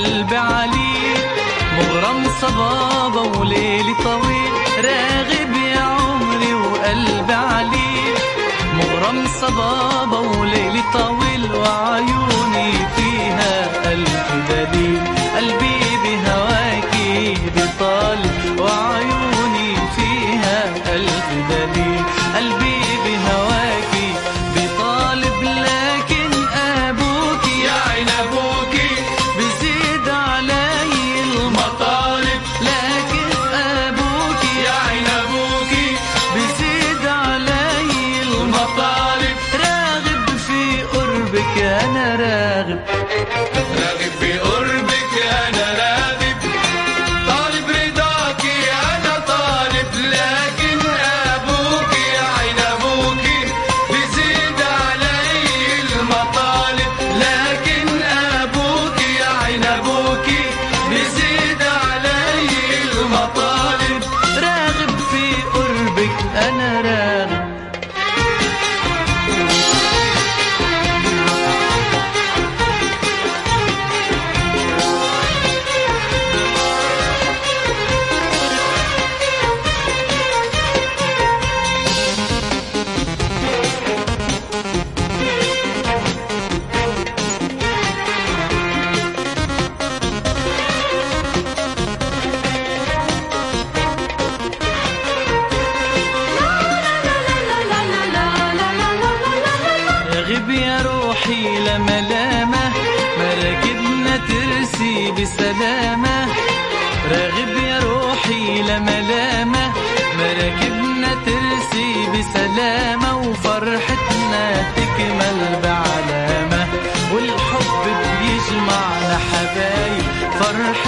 وقلبي عليك مغرم صبابة وليلي طويل راغب يا عمري وقلبي عليك مغرم صبابة وليلي طويل وعيوني فيها ألف دليل قلبي بهواكي بطالب وعيوني فيها ألف دليل قلبي بهواكي بطالب لكن أبوك يا عين ابوكي بزيد علي المطالب لكن أبوك يا عين ابوكي بزيد علي المطالب مطالب راغب في قربك أنا راغب راغب في قربك انا راغب طالب رضاك انا طالب لكن ابوك يا عين ابوك بيزيد علي المطالب لكن ابوك يا عين ابوك بيزيد علي المطالب راغب في قربك أنا راغب راغب يا روحي لملامة مراكبنا ترسي بسلامة راغب يا روحي لملامة مراكبنا ترسي بسلامة وفرحتنا تكمل بعلامة والحب بيجمعنا حبايب فرح